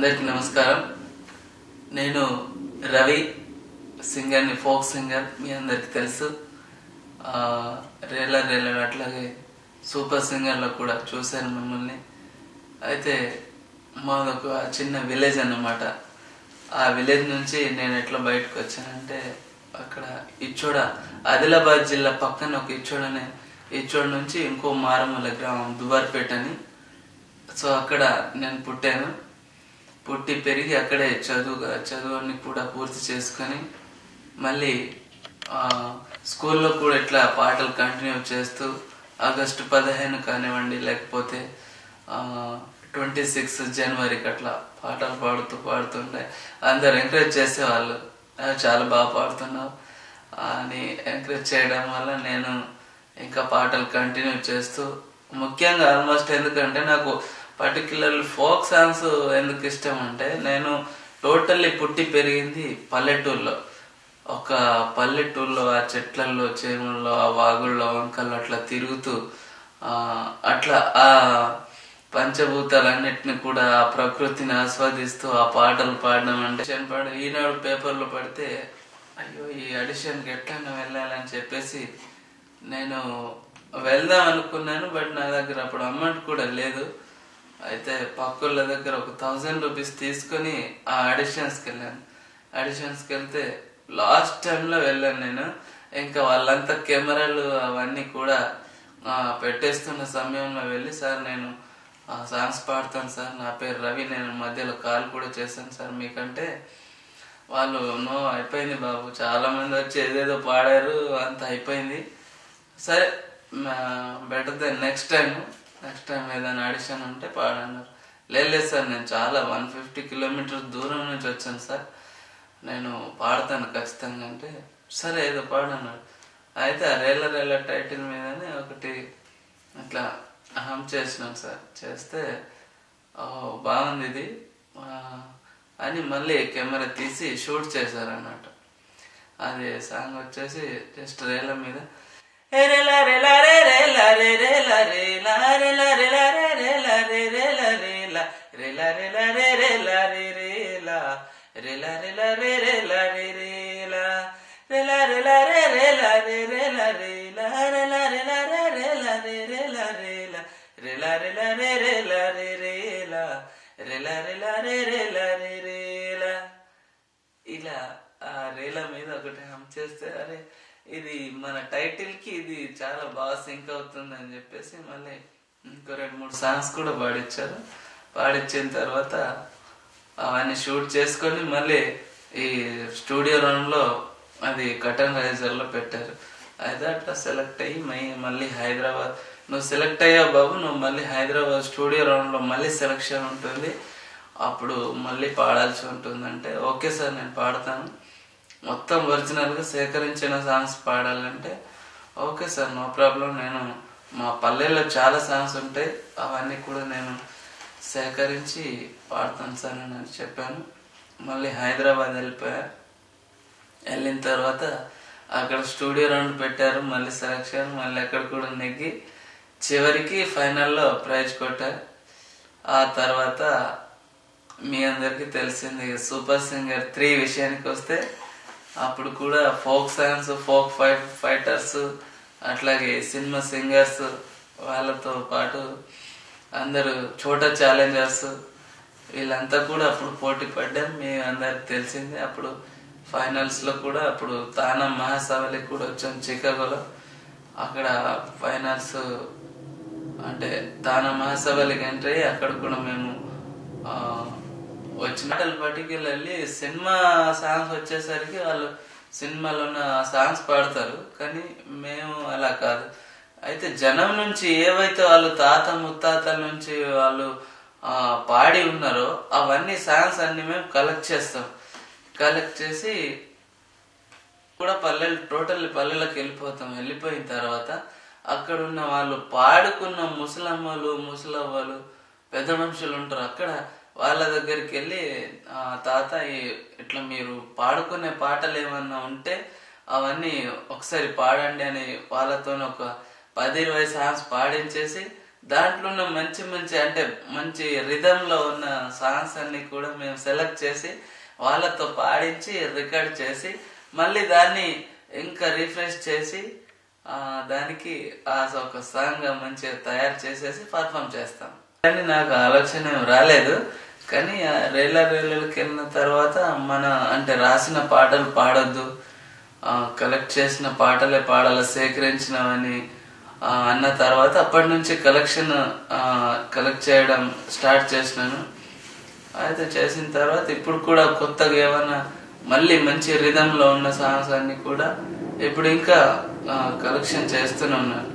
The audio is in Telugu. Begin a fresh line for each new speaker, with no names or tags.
అందరికీ నమస్కారం నేను రవి సింగర్ని ఫోక్ సింగర్ మీ అందరికి తెలుసు ఆ, రేలర్ రేలర్ అట్లాగే సూపర్ సింగర్లో కూడా చూశాను మిమ్మల్ని అయితే మాదొక చిన్న విలేజ్ అన్నమాట ఆ విలేజ్ నుంచి నేను ఎట్లా బయటకు వచ్చానంటే అక్కడ ఇచ్చోడ ఆదిలాబాద్ జిల్లా పక్కన ఒక ఇచ్చోడ అనే ఇచ్చోడ నుంచి ఇంకో మారమూల గ్రామం దుబార్పేట అని సో అక్కడ నేను పుట్టాను పుట్టి పెరిగి అక్కడే చదువు చదువుని కూడా పూర్తి చేసుకొని మళ్ళీ ఆ, స్కూల్లో కూడా ఇట్లా పాటలు కంటిన్యూ చేస్తూ ఆగస్టు పదిహేను కానివ్వండి లేకపోతే ట్వంటీ సిక్స్ జనవరికి అట్లా పాటలు పాడుతూ పాడుతుండే అందరు ఎంకరేజ్ చేసేవాళ్ళు "ఆ, చాలా బాగా పాడుతున్నావు అని ఎంకరేజ్ చేయడం వల్ల నేను ఇంకా పాటలు కంటిన్యూ చేస్తూ ముఖ్యంగా ఆల్మోస్ట్ ఎందుకంటే నాకు పర్టికులర్ ఫోక్ సాంగ్స్ ఎందుకు ఇష్టం అంటే నేను టోటల్లీ పుట్టి పెరిగింది పల్లెటూరులో ఒక పల్లెటూరులో ఆ చెట్లల్లో చేనుల్లో ఆ వాగుల్లో వంకల్లో అట్లా తిరుగుతూ ఆ, అట్లా ఆ పంచభూతాలన్నిటిని కూడా ఆ ప్రకృతిని ఆస్వాదిస్తూ ఆ పాటలు పాడడం అంటే పాడు ఈనాడు పేపర్లో పడితే అయ్యో ఈ ఆడిషన్కి ఎట్లన్నా వెళ్ళాలని చెప్పేసి నేను వెళ్దాం అనుకున్నాను బట్ నా దగ్గర అప్పుడు అమౌంట్ కూడా లేదు అయితే పక్కళ్ళ దగ్గర ఒక థౌజండ్ రూపీస్ తీసుకొని ఆ ఆడిషన్స్కి వెళ్ళాను ఆడిషన్స్కి వెళ్తే లాస్ట్ టైంలో వెళ్ళాను నేను ఇంకా వాళ్ళంతా కెమెరాలు అవన్నీ కూడా ఆ, పెట్టేస్తున్న సమయంలో వెళ్ళి సార్ నేను ఆ, సాంగ్స్ పాడతాను సార్ నా పేరు రవి నేను మధ్యలో కాల్ కూడా చేశాను సార్ మీకంటే వాళ్ళు నో అయిపోయింది బాబు చాలా మంది వచ్చి ఏదేదో పాడారు అంత అయిపోయింది సరే better than next time next time ఏదైనా ఆడిషన్ ఉంటే పాడన్నారు లేదు లేదు సార్ నేను చాలా వన్ ఫిఫ్టీ కిలోమీటర్స్ దూరం నుంచి వచ్చాను సార్ నేను పాడతాను ఖచ్చితంగా అంటే సరే ఏదో పాడన్నాడు అయితే ఆ రేల రేల టైటిల్ మీదనే ఒకటి అట్లా హమ్ చేసినాం సార్ చేస్తే ఓ బాగుంది ఇది ఆ, అని మళ్ళీ కెమెరా తీసి షూట్ చేశారు అన్నట్టు అది సాంగ్ వచ్చేసి జస్ట్ రేల మీద ఏ రేలా రేలా రే రేలా రే రేలా రేలా రేలా రేలా రే రేలా రే రేలా రేలా రేలా రేలా రే రేలా రే రేలా రేలా రేలా రే రేలా రే రేలా రేలా రేలా రే రేలా రే రేలా రేలా రేలా రేలా రే రేలా రే రేలా రేలా రేలా రేలా రే రేలా రే రేలా రేలా రేలా రే రేలా రే రేలా ఇలా ఆ రేల మీద ఒకటి హమ్ చేస్తే అరే ఇది మన టైటిల్ కి ఇది చాలా బాగా సింక్ అవుతుంది అని చెప్పేసి మళ్ళీ ఇంకో రెండు మూడు సాంగ్స్ కూడా పాడిచ్చారు పాడిచ్చిన తర్వాత అవన్నీ షూట్ చేసుకొని మళ్ళీ ఈ స్టూడియో రూమ్ లో అది కటన్ రైజర్ లో పెట్టారు అయితే అట్లా సెలెక్ట్ అయ్యి మై- మళ్ళీ హైదరాబాద్ నువ్వు సెలెక్ట్ అయ్యావు బాబు నువ్వు మళ్ళీ హైదరాబాద్ స్టూడియో రౌండ్ లో మళ్ళీ సెలెక్షన్ ఉంటుంది అప్పుడు మళ్ళీ పాడాల్సి ఉంటుందంటే ఓకే సార్ నేను పాడతాను మొత్తం ఒరిజినల్ గా సేకరించిన సాంగ్స్ పాడాలంటే ఓకే సార్ నో ప్రాబ్లం నేను మా పల్లెల్లో చాలా సాంగ్స్ ఉంటాయి అవన్నీ కూడా నేను సేకరించి పాడతాను సార్ అని చెప్పాను మళ్ళీ హైదరాబాద్ వెళ్ళిపోయా వెళ్ళిన తర్వాత అక్కడ స్టూడియో రౌండ్ పెట్టారు మళ్ళీ సెలక్షన్ మళ్ళీ అక్కడ కూడా నెగ్గి చివరికి ఫైనల్లో ప్రైజ్ కొట్టారు ఆ తర్వాత మీ అందరికీ తెలిసింది సూపర్ సింగర్ త్రీ విషయానికి వస్తే అప్పుడు కూడా folk songs folk fight fighters అట్లాగే సినిమా సింగర్స్ వాళ్ళతో పాటు అందరూ చోట ఛాలెంజర్స్ వీళ్ళంతా కూడా అప్పుడు పోటీ పడ్డాం మీ అందరికి తెలిసింది అప్పుడు ఫైనల్స్ లో కూడా అప్పుడు తానా మహాసభలకి కూడా వచ్చాం చికాగోలో అక్కడ ఫైనల్స్ అంటే తానా మహాసభలకి ఎంటర్ అయ్యి అక్కడ కూడా మేము ఆ, వచ్చిన పర్టికులర్లీ సినిమా సాంగ్స్ వచ్చేసరికి వాళ్ళు సినిమాలో ఉన్న సాంగ్స్ పాడతారు కానీ మేము అలా కాదు అయితే జనం నుంచి ఏవైతే వాళ్ళు తాత ముత్తాతల నుంచి వాళ్ళు ఆ, పాడి ఉన్నారో అవన్నీ సాంగ్స్ అన్ని మేము కలెక్ట్ చేస్తాం కలెక్ట్ చేసి కూడా పల్లెలు టోటల్ పల్లెలకు వెళ్ళిపోతాం వెళ్ళిపోయిన తర్వాత అక్కడ ఉన్న వాళ్ళు పాడుకున్న ముసలమ్మలు ముసలవ్వలు పెద్ద మనుషులు ఉంటారు అక్కడ వాళ్ళ దగ్గరికి వెళ్ళి ఆ తాత ఈ- ఇట్లా మీరు పాడుకునే పాటలు ఏమన్నా ఉంటే అవన్నీ ఒకసారి పాడండి అని వాళ్ళతో ఒక పది ఇరవై సాంగ్స్ పాడించేసి దాంట్లో ఉన్న మంచి మంచి అంటే మంచి rhythm లో ఉన్న సాంగ్స్ అన్ని కూడా మేము సెలెక్ట్ చేసి వాళ్ళతో పాడించి రికార్డ్ చేసి మళ్ళీ దాన్ని ఇంకా రిఫ్రెష్ చేసి ఆ, దానికి ఆ ఒక సాంగ్ మంచిగా తయారు చేసేసి పర్ఫామ్ చేస్తాం కానీ నాకు ఆలోచన ఏం రాలేదు కానీ ఆ రేలర్ రేలర్కి వెళ్ళిన తర్వాత మన అంటే రాసిన పాటలు పాడొద్దు కలెక్ట్ చేసిన పాటలే పాడాలి సేకరించినవని ఆ, అన్న తర్వాత అప్పటి నుంచి కలెక్షన్ కలెక్ట్ చేయడం స్టార్ట్ చేసినాను అయితే చేసిన తర్వాత ఇప్పుడు కూడా కొత్తగా ఏమన్నా మళ్ళీ మంచి రిధంలో ఉన్న సాంగ్స్ అన్ని కూడా ఇప్పుడు ఇంకా కలెక్షన్ చేస్తూనే ఉన్నాను